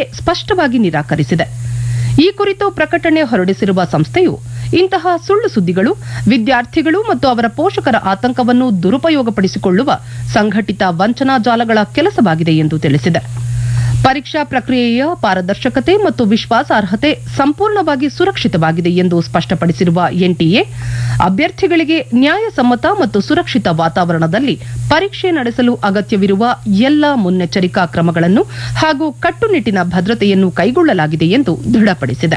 ಸ್ಪಷ್ಟವಾಗಿ ನಿರಾಕರಿಸಿದೆ ಈ ಕುರಿತು ಪ್ರಕಟಣೆ ಹೊರಡಿಸಿರುವ ಸಂಸ್ಥೆಯು ಇಂತಹ ಸುಳ್ಳು ಸುದ್ದಿಗಳು ವಿದ್ಯಾರ್ಥಿಗಳು ಮತ್ತು ಅವರ ಪೋಷಕರ ಆತಂಕವನ್ನು ದುರುಪಯೋಗಪಡಿಸಿಕೊಳ್ಳುವ ಸಂಘಟಿತ ವಂಚನಾ ಜಾಲಗಳ ಕೆಲಸವಾಗಿದೆ ಎಂದು ತಿಳಿಸಿದೆ ಪರೀಕ್ಷಾ ಪ್ರಕ್ರಿಯೆಯ ಪಾರದರ್ಶಕತೆ ಮತ್ತು ವಿಶ್ವಾಸಾರ್ಹತೆ ಸಂಪೂರ್ಣವಾಗಿ ಸುರಕ್ಷಿತವಾಗಿದೆ ಎಂದು ಸ್ಪಷ್ಟಪಡಿಸಿರುವ ಎನ್ಟಿಎ ಅಭ್ಯರ್ಥಿಗಳಿಗೆ ನ್ಯಾಯಸಮ್ಮತ ಮತ್ತು ಸುರಕ್ಷಿತ ವಾತಾವರಣದಲ್ಲಿ ಪರೀಕ್ಷೆ ನಡೆಸಲು ಅಗತ್ಯವಿರುವ ಎಲ್ಲ ಮುನ್ನೆಚ್ಚರಿಕಾ ಕ್ರಮಗಳನ್ನು ಹಾಗೂ ಕಟ್ಟುನಿಟ್ಟಿನ ಭದ್ರತೆಯನ್ನು ಕೈಗೊಳ್ಳಲಾಗಿದೆ ಎಂದು ದೃಢಪಡಿಸಿದೆ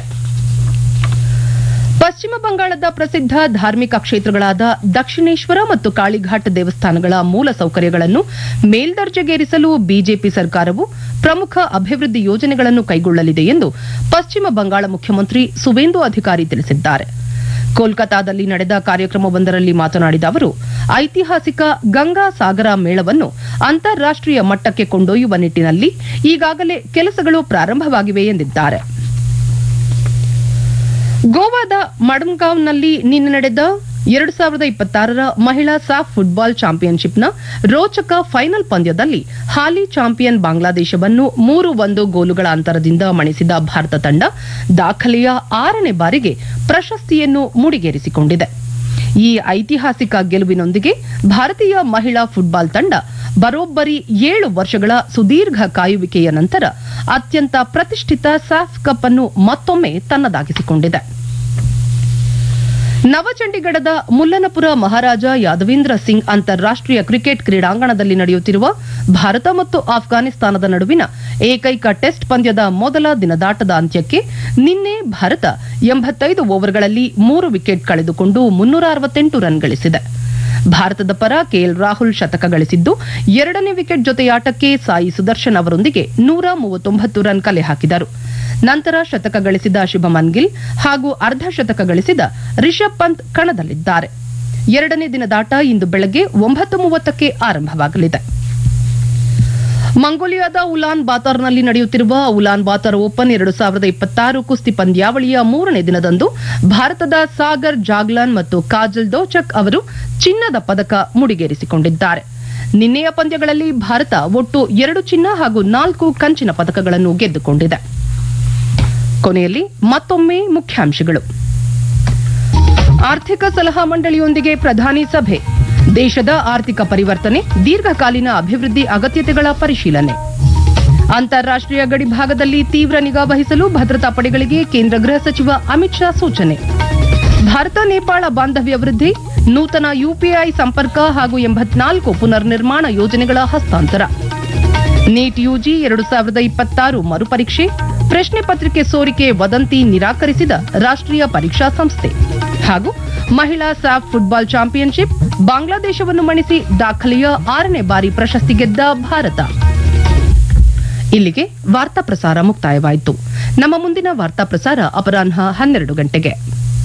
ಪಶ್ಚಿಮ ಬಂಗಾಳದ ಪ್ರಸಿದ್ಧ ಧಾರ್ಮಿಕ ಕ್ಷೇತ್ರಗಳಾದ ದಕ್ಷಿಣೇಶ್ವರ ಮತ್ತು ಕಾಳಿಘಾಟ್ ದೇವಸ್ಥಾನಗಳ ಮೂಲ ಸೌಕರ್ಯಗಳನ್ನು ಮೇಲ್ದರ್ಜೆಗೇರಿಸಲು ಬಿಜೆಪಿ ಸರ್ಕಾರವು ಪ್ರಮುಖ ಅಭಿವೃದ್ಧಿ ಯೋಜನೆಗಳನ್ನು ಕೈಗೊಳ್ಳಲಿದೆ ಎಂದು ಪಶ್ಚಿಮ ಬಂಗಾಳ ಮುಖ್ಯಮಂತ್ರಿ ಸುವೇಂದು ಅಧಿಕಾರಿ ತಿಳಿಸಿದ್ದಾರೆ ಕೋಲ್ಕತಾದಲ್ಲಿ ನಡೆದ ಕಾರ್ಯಕ್ರಮವೊಂದರಲ್ಲಿ ಮಾತನಾಡಿದ ಅವರು ಐತಿಹಾಸಿಕ ಗಂಗಾ ಸಾಗರ ಮೇಳವನ್ನು ಅಂತಾರಾಷ್ಟೀಯ ಮಟ್ಟಕ್ಕೆ ಕೊಂಡೊಯ್ಯುವ ನಿಟ್ಟಿನಲ್ಲಿ ಈಗಾಗಲೇ ಕೆಲಸಗಳು ಪ್ರಾರಂಭವಾಗಿವೆ ಎಂದಿದ್ದಾರೆ ಗೋವಾದ ಮಡಂಗಾವ್ನಲ್ಲಿ ನಿನ್ನೆ ನಡೆದ ಎರಡು ಸಾವಿರದ ಇಪ್ಪತ್ತಾರರ ಮಹಿಳಾ ಸಾಫ್ ಫುಟ್ಬಾಲ್ ಚಾಂಪಿಯನ್ಶಿಪ್ನ ರೋಚಕ ಫೈನಲ್ ಪಂದ್ಯದಲ್ಲಿ ಹಾಲಿ ಚಾಂಪಿಯನ್ ಬಾಂಗ್ಲಾದೇಶವನ್ನು ಮೂರು ಒಂದು ಗೋಲುಗಳ ಅಂತರದಿಂದ ಮಣಿಸಿದ ಭಾರತ ತಂಡ ದಾಖಲೆಯ ಆರನೇ ಬಾರಿಗೆ ಪ್ರಶಸ್ತಿಯನ್ನು ಮುಡಿಗೇರಿಸಿಕೊಂಡಿದೆ ಈ ಐತಿಹಾಸಿಕ ಗೆಲುವಿನೊಂದಿಗೆ ಭಾರತೀಯ ಮಹಿಳಾ ಫುಟ್ಬಾಲ್ ತಂಡ ಬರೋಬ್ಬರಿ ಏಳು ವರ್ಷಗಳ ಸುದೀರ್ಘ ಕಾಯುವಿಕೆಯ ನಂತರ ಅತ್ಯಂತ ಪ್ರತಿಷ್ಠಿತ ಸಾಫ್ ಕಪ್ ಅನ್ನು ಮತ್ತೊಮ್ಮೆ ತನ್ನದಾಗಿಸಿಕೊಂಡಿದೆ ನವಚಂಡೀಗಢದ ಮುಲ್ಲನಪುರ ಮಹಾರಾಜ ಯಾದವೇಂದ್ರ ಸಿಂಗ್ ಅಂತಾರಾಷ್ಟೀಯ ಕ್ರಿಕೆಟ್ ಕ್ರೀಡಾಂಗಣದಲ್ಲಿ ನಡೆಯುತ್ತಿರುವ ಭಾರತ ಮತ್ತು ಆಫ್ಘಾನಿಸ್ತಾನದ ನಡುವಿನ ಏಕೈಕ ಟೆಸ್ಟ್ ಪಂದ್ಯದ ಮೊದಲ ದಿನದಾಟದ ಅಂತ್ಯಕ್ಕೆ ನಿನ್ನೆ ಭಾರತ ಎಂಬತ್ತೈದು ಓವರ್ಗಳಲ್ಲಿ ಮೂರು ವಿಕೆಟ್ ಕಳೆದುಕೊಂಡು ಮುನ್ನೂರ ಅರವತ್ತೆಂಟು ರನ್ ಗಳಿಸಿದೆ ಭಾರತದ ಪರ ಕೆಎಲ್ ರಾಹುಲ್ ಶತಕ ಗಳಿಸಿದ್ದು ಎರಡನೇ ವಿಕೆಟ್ ಜೊತೆಯಾಟಕ್ಕೆ ಸಾಯಿ ಸುದರ್ಶನ್ ಅವರೊಂದಿಗೆ ನೂರ ಮೂವತ್ತೊಂಬತ್ತು ರನ್ ಕಲೆ ಹಾಕಿದರು ನಂತರ ಶತಕ ಗಳಿಸಿದ ಶುಭಮನ್ ಗಿಲ್ ಹಾಗೂ ಅರ್ಧ ಶತಕ ಗಳಿಸಿದ ರಿಷಬ್ ಪಂತ್ ಕಣದಲ್ಲಿದ್ದಾರೆ ಎರಡನೇ ದಿನದಾಟ ಇಂದು ಬೆಳಗ್ಗೆ ಒಂಬತ್ತು ಮೂವತ್ತಕ್ಕೆ ಆರಂಭವಾಗಲಿದೆ ಮಂಗೋಲಿಯಾದ ಉಲಾನ್ ಬಾತಾರ್ನಲ್ಲಿ ನಡೆಯುತ್ತಿರುವ ಉಲಾನ್ ಬಾತಾರ್ ಓಪನ್ ಎರಡು ಸಾವಿರದ ಇಪ್ಪತ್ತಾರು ಕುಸ್ತಿ ಪಂದ್ಯಾವಳಿಯ ಮೂರನೇ ದಿನದಂದು ಭಾರತದ ಸಾಗರ್ ಜಾಗ್ಲಾನ್ ಮತ್ತು ಕಾಜಲ್ ದೋಚಕ್ ಅವರು ಚಿನ್ನದ ಪದಕ ಮುಡಿಗೇರಿಸಿಕೊಂಡಿದ್ದಾರೆ ನಿನ್ನೆಯ ಪಂದ್ಯಗಳಲ್ಲಿ ಭಾರತ ಒಟ್ಟು ಎರಡು ಚಿನ್ನ ಹಾಗೂ ನಾಲ್ಕು ಕಂಚಿನ ಪದಕಗಳನ್ನು ಗೆದ್ದುಕೊಂಡಿದೆ ಕೊನೆಯಲ್ಲಿ ಮತ್ತೊಮ್ಮೆ ಮುಖ್ಯಾಂಶಗಳು ಆರ್ಥಿಕ ಸಲಹಾ ಮಂಡಳಿಯೊಂದಿಗೆ ಪ್ರಧಾನಿ ಸಭೆ ದೇಶದ ಆರ್ಥಿಕ ಪರಿವರ್ತನೆ ದೀರ್ಘಕಾಲೀನ ಅಭಿವೃದ್ಧಿ ಅಗತ್ಯತೆಗಳ ಪರಿಶೀಲನೆ ಅಂತಾರಾಷ್ಟೀಯ ಗಡಿ ಭಾಗದಲ್ಲಿ ತೀವ್ರ ನಿಗಾ ವಹಿಸಲು ಭದ್ರತಾ ಪಡೆಗಳಿಗೆ ಕೇಂದ್ರ ಗೃಹ ಸಚಿವ ಅಮಿತ್ ಶಾ ಸೂಚನೆ ಭಾರತ ನೇಪಾಳ ಬಾಂಧವ್ಯ ವೃದ್ಧಿ ನೂತನ ಯುಪಿಐ ಸಂಪರ್ಕ ಹಾಗೂ ಎಂಬತ್ನಾಲ್ಕು ಪುನರ್ ನಿರ್ಮಾಣ ಯೋಜನೆಗಳ ಹಸ್ತಾಂತರ ನೀಟ್ ಯುಜಿ ಎರಡು ಸಾವಿರದ ಇಪ್ಪತ್ತಾರು ಮರುಪರೀಕ್ಷೆ ಪ್ರಶ್ನೆ ಪತ್ರಿಕೆ ಸೋರಿಕೆ ವದಂತಿ ನಿರಾಕರಿಸಿದ ರಾಷ್ಟೀಯ ಪರೀಕ್ಷಾ ಸಂಸ್ಥೆ ಹಾಗೂ ಮಹಿಳಾ ಸಾಫ್ ಫುಟ್ಬಾಲ್ ಚಾಂಪಿಯನ್ಶಿಪ್ ಬಾಂಗ್ಲಾದೇಶವನ್ನು ಮಣಿಸಿ ದಾಖಲೆಯ ಆರನೇ ಬಾರಿ ಪ್ರಶಸ್ತಿ ಗೆದ್ದ ಭಾರತ ಇಲ್ಲಿಗೆ ವಾರ್ತಾ ಪ್ರಸಾರ ಮುಕ್ತಾಯವಾಯಿತು ನಮ್ಮ ಮುಂದಿನ ವಾರ್ತಾ ಪ್ರಸಾರ ಅಪರಾಹ್ನ ಹನ್ನೆರಡು ಗಂಟೆಗೆ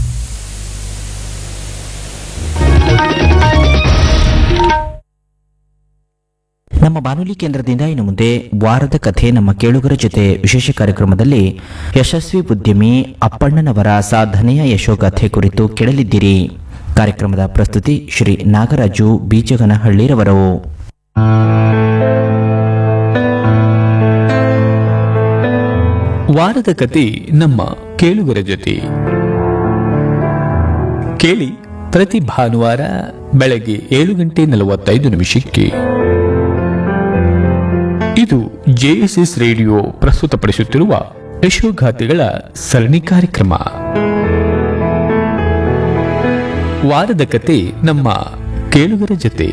ನಮ್ಮ ಬಾನುಲಿ ಕೇಂದ್ರದಿಂದ ಇನ್ನು ಮುಂದೆ ವಾರದ ಕಥೆ ನಮ್ಮ ಕೇಳುಗರ ಜೊತೆ ವಿಶೇಷ ಕಾರ್ಯಕ್ರಮದಲ್ಲಿ ಯಶಸ್ವಿ ಉದ್ಯಮಿ ಅಪ್ಪಣ್ಣನವರ ಸಾಧನೆಯ ಯಶೋಗಾಥೆ ಕುರಿತು ಕೇಳಲಿದ್ದೀರಿ ಕಾರ್ಯಕ್ರಮದ ಪ್ರಸ್ತುತಿ ಶ್ರೀ ನಾಗರಾಜು ಬೀಜಗನಹಳ್ಳಿರವರು ವಾರದ ಕತೆ ನಮ್ಮ ಕೇಳುಗರ ಜೊತೆ ಕೇಳಿ ಪ್ರತಿ ಭಾನುವಾರ ಬೆಳಗ್ಗೆ ಏಳು ಗಂಟೆ ನಲವತ್ತೈದು ನಿಮಿಷಕ್ಕೆ ಇದು ಜೆಎಸ್ಎಸ್ ರೇಡಿಯೋ ಪ್ರಸ್ತುತಪಡಿಸುತ್ತಿರುವ ಯಶೋಗಾಥೆಗಳ ಸರಣಿ ಕಾರ್ಯಕ್ರಮ ವಾರದ ಕತೆ ನಮ್ಮ ಕೇಳುಗರ ಜೊತೆ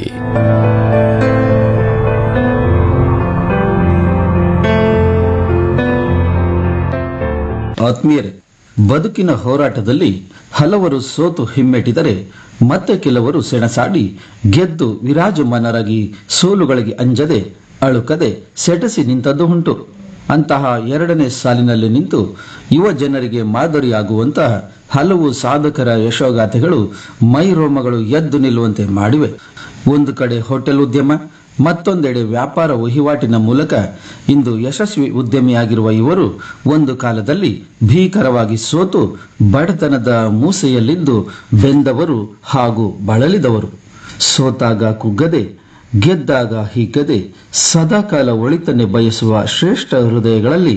ಆತ್ಮೀಯರೇ ಬದುಕಿನ ಹೋರಾಟದಲ್ಲಿ ಹಲವರು ಸೋತು ಹಿಮ್ಮೆಟ್ಟಿದರೆ ಮತ್ತೆ ಕೆಲವರು ಸೆಣಸಾಡಿ ಗೆದ್ದು ವಿರಾಜಮಾನರಾಗಿ ಸೋಲುಗಳಿಗೆ ಅಂಜದೆ ಅಳುಕದೆ ಸೆಟಸಿ ನಿಂತದ್ದು ಉಂಟು ಅಂತಹ ಎರಡನೇ ಸಾಲಿನಲ್ಲಿ ನಿಂತು ಯುವ ಜನರಿಗೆ ಮಾದರಿಯಾಗುವಂತಹ ಹಲವು ಸಾಧಕರ ಯಶೋಗಾಥೆಗಳು ಮೈರೋಮಗಳು ಎದ್ದು ನಿಲ್ಲುವಂತೆ ಮಾಡಿವೆ ಒಂದು ಕಡೆ ಹೋಟೆಲ್ ಉದ್ಯಮ ಮತ್ತೊಂದೆಡೆ ವ್ಯಾಪಾರ ವಹಿವಾಟಿನ ಮೂಲಕ ಇಂದು ಯಶಸ್ವಿ ಉದ್ಯಮಿಯಾಗಿರುವ ಇವರು ಒಂದು ಕಾಲದಲ್ಲಿ ಭೀಕರವಾಗಿ ಸೋತು ಬಡತನದ ಮೂಸೆಯಲ್ಲಿದ್ದು ಬೆಂದವರು ಹಾಗೂ ಬಳಲಿದವರು ಸೋತಾಗ ಕುಗ್ಗದೆ ಗೆದ್ದಾಗ ಹಿಗ್ಗದೆ ಸದಾಕಾಲ ಒಳಿತನ್ನೇ ಬಯಸುವ ಶ್ರೇಷ್ಠ ಹೃದಯಗಳಲ್ಲಿ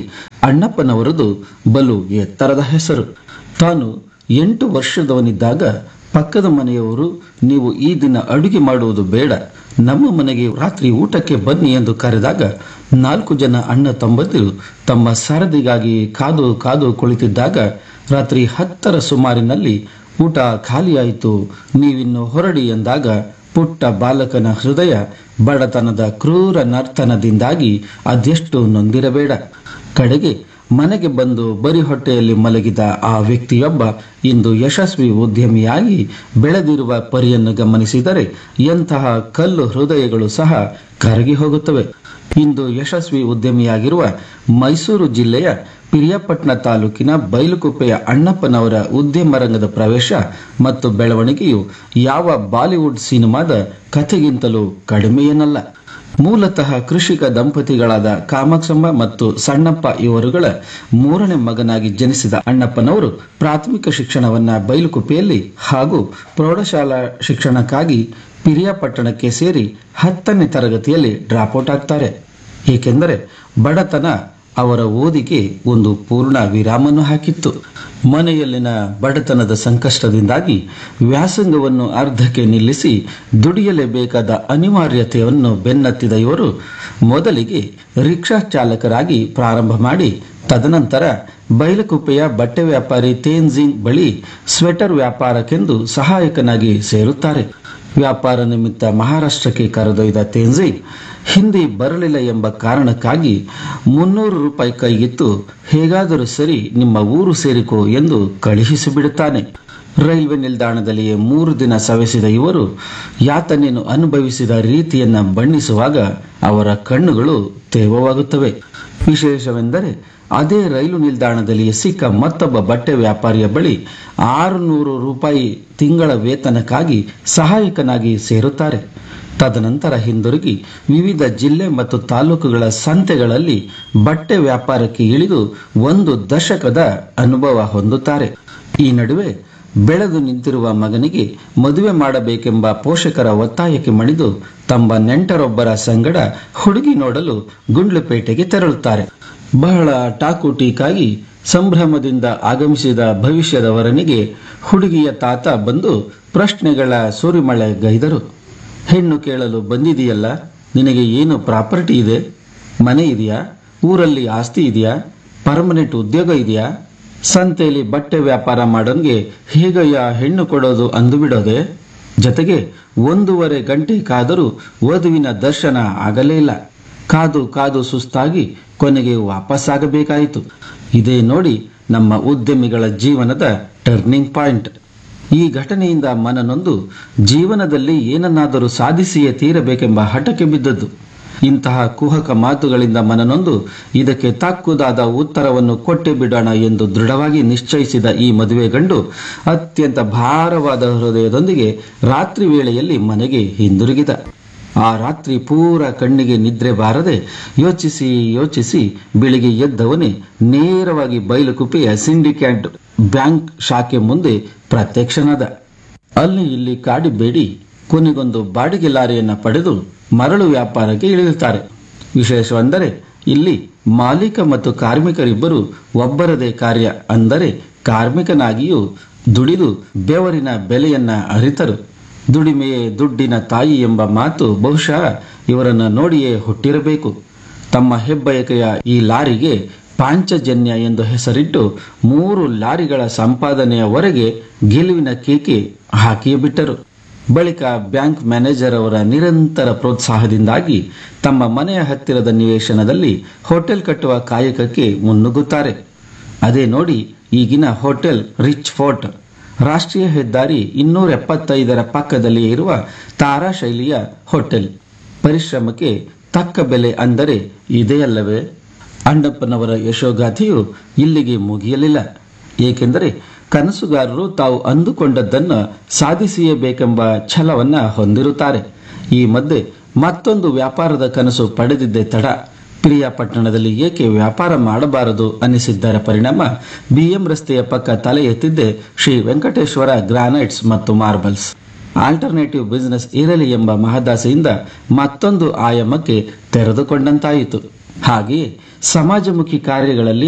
ಅಣ್ಣಪ್ಪನವರದು ಬಲು ಎತ್ತರದ ಹೆಸರು ತಾನು ಎಂಟು ವರ್ಷದವನಿದ್ದಾಗ ಪಕ್ಕದ ಮನೆಯವರು ನೀವು ಈ ದಿನ ಅಡುಗೆ ಮಾಡುವುದು ಬೇಡ ನಮ್ಮ ಮನೆಗೆ ರಾತ್ರಿ ಊಟಕ್ಕೆ ಬನ್ನಿ ಎಂದು ಕರೆದಾಗ ನಾಲ್ಕು ಜನ ಅಣ್ಣ ತಮ್ಮಂದಿರು ತಮ್ಮ ಸರದಿಗಾಗಿ ಕಾದು ಕಾದು ಕುಳಿತಿದ್ದಾಗ ರಾತ್ರಿ ಹತ್ತರ ಸುಮಾರಿನಲ್ಲಿ ಊಟ ಖಾಲಿಯಾಯಿತು ನೀವಿನ್ನು ಹೊರಡಿ ಎಂದಾಗ ಪುಟ್ಟ ಬಾಲಕನ ಹೃದಯ ಬಡತನದ ಕ್ರೂರ ನರ್ತನದಿಂದಾಗಿ ಅದೆಷ್ಟು ನೊಂದಿರಬೇಡ ಕಡೆಗೆ ಮನೆಗೆ ಬಂದು ಬರಿ ಹೊಟ್ಟೆಯಲ್ಲಿ ಮಲಗಿದ ಆ ವ್ಯಕ್ತಿಯೊಬ್ಬ ಇಂದು ಯಶಸ್ವಿ ಉದ್ಯಮಿಯಾಗಿ ಬೆಳೆದಿರುವ ಪರಿಯನ್ನು ಗಮನಿಸಿದರೆ ಎಂತಹ ಕಲ್ಲು ಹೃದಯಗಳು ಸಹ ಕರಗಿ ಹೋಗುತ್ತವೆ ಇಂದು ಯಶಸ್ವಿ ಉದ್ಯಮಿಯಾಗಿರುವ ಮೈಸೂರು ಜಿಲ್ಲೆಯ ಪಿರಿಯಾಪಟ್ಟಣ ತಾಲೂಕಿನ ಬೈಲುಕುಪ್ಪೆಯ ಅಣ್ಣಪ್ಪನವರ ಉದ್ಯಮ ರಂಗದ ಪ್ರವೇಶ ಮತ್ತು ಬೆಳವಣಿಗೆಯು ಯಾವ ಬಾಲಿವುಡ್ ಸಿನಿಮಾದ ಕಥೆಗಿಂತಲೂ ಕಡಿಮೆಯೇನಲ್ಲ ಮೂಲತಃ ಕೃಷಿಕ ದಂಪತಿಗಳಾದ ಕಾಮಾಕ್ಷಮ್ಮ ಮತ್ತು ಸಣ್ಣಪ್ಪ ಇವರುಗಳ ಮೂರನೇ ಮಗನಾಗಿ ಜನಿಸಿದ ಅಣ್ಣಪ್ಪನವರು ಪ್ರಾಥಮಿಕ ಶಿಕ್ಷಣವನ್ನ ಬೈಲುಕುಪ್ಪೆಯಲ್ಲಿ ಹಾಗೂ ಪ್ರೌಢಶಾಲಾ ಶಿಕ್ಷಣಕ್ಕಾಗಿ ಪಿರಿಯಾಪಟ್ಟಣಕ್ಕೆ ಸೇರಿ ಹತ್ತನೇ ತರಗತಿಯಲ್ಲಿ ಡ್ರಾಪ್ಔಟ್ ಆಗ್ತಾರೆ ಏಕೆಂದರೆ ಬಡತನ ಅವರ ಓದಿಗೆ ಒಂದು ಪೂರ್ಣ ವಿರಾಮವನ್ನು ಹಾಕಿತ್ತು ಮನೆಯಲ್ಲಿನ ಬಡತನದ ಸಂಕಷ್ಟದಿಂದಾಗಿ ವ್ಯಾಸಂಗವನ್ನು ಅರ್ಧಕ್ಕೆ ನಿಲ್ಲಿಸಿ ದುಡಿಯಲೇಬೇಕಾದ ಅನಿವಾರ್ಯತೆಯನ್ನು ಬೆನ್ನತ್ತಿದ ಇವರು ಮೊದಲಿಗೆ ರಿಕ್ಷಾ ಚಾಲಕರಾಗಿ ಪ್ರಾರಂಭ ಮಾಡಿ ತದನಂತರ ಬೈಲಕುಪ್ಪೆಯ ಬಟ್ಟೆ ವ್ಯಾಪಾರಿ ತೇನ್ಜಿಂಗ್ ಬಳಿ ಸ್ವೆಟರ್ ವ್ಯಾಪಾರಕ್ಕೆಂದು ಸಹಾಯಕನಾಗಿ ಸೇರುತ್ತಾರೆ ವ್ಯಾಪಾರ ನಿಮಿತ್ತ ಮಹಾರಾಷ್ಟ್ರಕ್ಕೆ ಕರೆದೊಯ್ದ ತೇನ್ಜಿಂಗ್ ಹಿಂದಿ ಬರಲಿಲ್ಲ ಎಂಬ ಕಾರಣಕ್ಕಾಗಿ ಮುನ್ನೂರು ರೂಪಾಯಿ ಕೈಗಿತ್ತು ಹೇಗಾದರೂ ಸರಿ ನಿಮ್ಮ ಊರು ಸೇರಿಕೋ ಎಂದು ಕಳುಹಿಸಿಬಿಡುತ್ತಾನೆ ರೈಲ್ವೆ ನಿಲ್ದಾಣದಲ್ಲಿಯೇ ಮೂರು ದಿನ ಸವೆಸಿದ ಇವರು ಯಾತನೆಯನ್ನು ಅನುಭವಿಸಿದ ರೀತಿಯನ್ನ ಬಣ್ಣಿಸುವಾಗ ಅವರ ಕಣ್ಣುಗಳು ತೇವವಾಗುತ್ತವೆ ವಿಶೇಷವೆಂದರೆ ಅದೇ ರೈಲು ನಿಲ್ದಾಣದಲ್ಲಿ ಸಿಕ್ಕ ಮತ್ತೊಬ್ಬ ಬಟ್ಟೆ ವ್ಯಾಪಾರಿಯ ಬಳಿ ಆರುನೂರು ರೂಪಾಯಿ ತಿಂಗಳ ವೇತನಕ್ಕಾಗಿ ಸಹಾಯಕನಾಗಿ ಸೇರುತ್ತಾರೆ ತದನಂತರ ಹಿಂದಿರುಗಿ ವಿವಿಧ ಜಿಲ್ಲೆ ಮತ್ತು ತಾಲೂಕುಗಳ ಸಂತೆಗಳಲ್ಲಿ ಬಟ್ಟೆ ವ್ಯಾಪಾರಕ್ಕೆ ಇಳಿದು ಒಂದು ದಶಕದ ಅನುಭವ ಹೊಂದುತ್ತಾರೆ ಈ ನಡುವೆ ಬೆಳೆದು ನಿಂತಿರುವ ಮಗನಿಗೆ ಮದುವೆ ಮಾಡಬೇಕೆಂಬ ಪೋಷಕರ ಒತ್ತಾಯಕ್ಕೆ ಮಣಿದು ತಮ್ಮ ನೆಂಟರೊಬ್ಬರ ಸಂಗಡ ಹುಡುಗಿ ನೋಡಲು ಗುಂಡ್ಲುಪೇಟೆಗೆ ತೆರಳುತ್ತಾರೆ ಬಹಳ ಟಾಕುಟೀಕಾಗಿ ಸಂಭ್ರಮದಿಂದ ಆಗಮಿಸಿದ ಭವಿಷ್ಯದ ವರನಿಗೆ ಹುಡುಗಿಯ ತಾತ ಬಂದು ಪ್ರಶ್ನೆಗಳ ಸುರಿಮಳೆ ಗೈದರು ಹೆಣ್ಣು ಕೇಳಲು ಬಂದಿದೆಯಲ್ಲ ನಿನಗೆ ಏನು ಪ್ರಾಪರ್ಟಿ ಇದೆ ಮನೆ ಇದೆಯಾ ಊರಲ್ಲಿ ಆಸ್ತಿ ಇದೆಯಾ ಪರ್ಮನೆಂಟ್ ಉದ್ಯೋಗ ಇದೆಯಾ ಸಂತೆಯಲ್ಲಿ ಬಟ್ಟೆ ವ್ಯಾಪಾರ ಮಾಡೋನ್ಗೆ ಹೇಗಯ್ಯ ಹೆಣ್ಣು ಕೊಡೋದು ಅಂದು ಬಿಡೋದೆ ಜೊತೆಗೆ ಒಂದೂವರೆ ಗಂಟೆ ಕಾದರೂ ವಧುವಿನ ದರ್ಶನ ಆಗಲೇ ಇಲ್ಲ ಕಾದು ಕಾದು ಸುಸ್ತಾಗಿ ಕೊನೆಗೆ ವಾಪಸ್ಸಾಗಬೇಕಾಯಿತು ಇದೇ ನೋಡಿ ನಮ್ಮ ಉದ್ಯಮಿಗಳ ಜೀವನದ ಟರ್ನಿಂಗ್ ಪಾಯಿಂಟ್ ಈ ಘಟನೆಯಿಂದ ಮನನೊಂದು ಜೀವನದಲ್ಲಿ ಏನನ್ನಾದರೂ ಸಾಧಿಸಿಯೇ ತೀರಬೇಕೆಂಬ ಹಠಕ್ಕೆ ಬಿದ್ದದ್ದು ಇಂತಹ ಕುಹಕ ಮಾತುಗಳಿಂದ ಮನನೊಂದು ಇದಕ್ಕೆ ತಕ್ಕುದಾದ ಉತ್ತರವನ್ನು ಕೊಟ್ಟೆ ಬಿಡೋಣ ಎಂದು ದೃಢವಾಗಿ ನಿಶ್ಚಯಿಸಿದ ಈ ಮದುವೆ ಗಂಡು ಅತ್ಯಂತ ಭಾರವಾದ ಹೃದಯದೊಂದಿಗೆ ರಾತ್ರಿ ವೇಳೆಯಲ್ಲಿ ಮನೆಗೆ ಹಿಂದಿರುಗಿದ ಆ ರಾತ್ರಿ ಪೂರ ಕಣ್ಣಿಗೆ ನಿದ್ರೆ ಬಾರದೆ ಯೋಚಿಸಿ ಯೋಚಿಸಿ ಬೆಳಿಗ್ಗೆ ಎದ್ದವನೇ ನೇರವಾಗಿ ಬೈಲುಕುಪ್ಪೆಯ ಸಿಂಡಿಕೇಟ್ ಬ್ಯಾಂಕ್ ಶಾಖೆ ಮುಂದೆ ಪ್ರತ್ಯಕ್ಷನಾದ ಅಲ್ಲಿ ಇಲ್ಲಿ ಕಾಡಿಬೇಡಿ ಕೊನೆಗೊಂದು ಬಾಡಿಗೆ ಲಾರಿಯನ್ನ ಪಡೆದು ಮರಳು ವ್ಯಾಪಾರಕ್ಕೆ ಇಳಿಯುತ್ತಾರೆ ವಿಶೇಷವೆಂದರೆ ಇಲ್ಲಿ ಮಾಲೀಕ ಮತ್ತು ಕಾರ್ಮಿಕರಿಬ್ಬರು ಒಬ್ಬರದೇ ಕಾರ್ಯ ಅಂದರೆ ಕಾರ್ಮಿಕನಾಗಿಯೂ ದುಡಿದು ಬೆವರಿನ ಬೆಲೆಯನ್ನ ಅರಿತರು ದುಡಿಮೆಯೇ ದುಡ್ಡಿನ ತಾಯಿ ಎಂಬ ಮಾತು ಬಹುಶಃ ಇವರನ್ನ ನೋಡಿಯೇ ಹುಟ್ಟಿರಬೇಕು ತಮ್ಮ ಹೆಬ್ಬಯಕೆಯ ಈ ಲಾರಿಗೆ ಪಾಂಚಜನ್ಯ ಎಂದು ಹೆಸರಿಟ್ಟು ಮೂರು ಲಾರಿಗಳ ಸಂಪಾದನೆಯವರೆಗೆ ಗೆಲುವಿನ ಕೇಕೆ ಹಾಕಿಯೇ ಬಿಟ್ಟರು ಬಳಿಕ ಬ್ಯಾಂಕ್ ಮ್ಯಾನೇಜರ್ ಅವರ ನಿರಂತರ ಪ್ರೋತ್ಸಾಹದಿಂದಾಗಿ ತಮ್ಮ ಮನೆಯ ಹತ್ತಿರದ ನಿವೇಶನದಲ್ಲಿ ಹೋಟೆಲ್ ಕಟ್ಟುವ ಕಾಯಕಕ್ಕೆ ಮುನ್ನುಗ್ಗುತ್ತಾರೆ ಅದೇ ನೋಡಿ ಈಗಿನ ಹೋಟೆಲ್ ರಿಚ್ ಫೋರ್ಟ್ ರಾಷ್ಟ್ರೀಯ ಹೆದ್ದಾರಿ ಇನ್ನೂರ ಎಪ್ಪತ್ತೈದರ ಪಕ್ಕದಲ್ಲಿಯೇ ಇರುವ ತಾರಾ ಶೈಲಿಯ ಹೋಟೆಲ್ ಪರಿಶ್ರಮಕ್ಕೆ ತಕ್ಕ ಬೆಲೆ ಅಂದರೆ ಇದೇ ಅಲ್ಲವೇ ಅಣ್ಣಪ್ಪನವರ ಯಶೋಗಾಥೆಯು ಇಲ್ಲಿಗೆ ಮುಗಿಯಲಿಲ್ಲ ಏಕೆಂದರೆ ಕನಸುಗಾರರು ತಾವು ಅಂದುಕೊಂಡದ್ದನ್ನು ಸಾಧಿಸಿಯೇ ಬೇಕೆಂಬ ಛಲವನ್ನ ಹೊಂದಿರುತ್ತಾರೆ ಈ ಮಧ್ಯೆ ಮತ್ತೊಂದು ವ್ಯಾಪಾರದ ಕನಸು ಪಡೆದಿದ್ದೇ ತಡ ಪಿರಿಯಾಪಟ್ಟಣದಲ್ಲಿ ಏಕೆ ವ್ಯಾಪಾರ ಮಾಡಬಾರದು ಅನಿಸಿದ್ದರ ಪರಿಣಾಮ ಬಿಎಂ ರಸ್ತೆಯ ಪಕ್ಕ ತಲೆ ಎತ್ತಿದ್ದೆ ಶ್ರೀ ವೆಂಕಟೇಶ್ವರ ಗ್ರಾನೈಟ್ಸ್ ಮತ್ತು ಮಾರ್ಬಲ್ಸ್ ಆಲ್ಟರ್ನೇಟಿವ್ ಬಿಸಿನೆಸ್ ಇರಲಿ ಎಂಬ ಮಹದಾಸೆಯಿಂದ ಮತ್ತೊಂದು ಆಯಾಮಕ್ಕೆ ತೆರೆದುಕೊಂಡಂತಾಯಿತು ಹಾಗೆಯೇ ಸಮಾಜಮುಖಿ ಕಾರ್ಯಗಳಲ್ಲಿ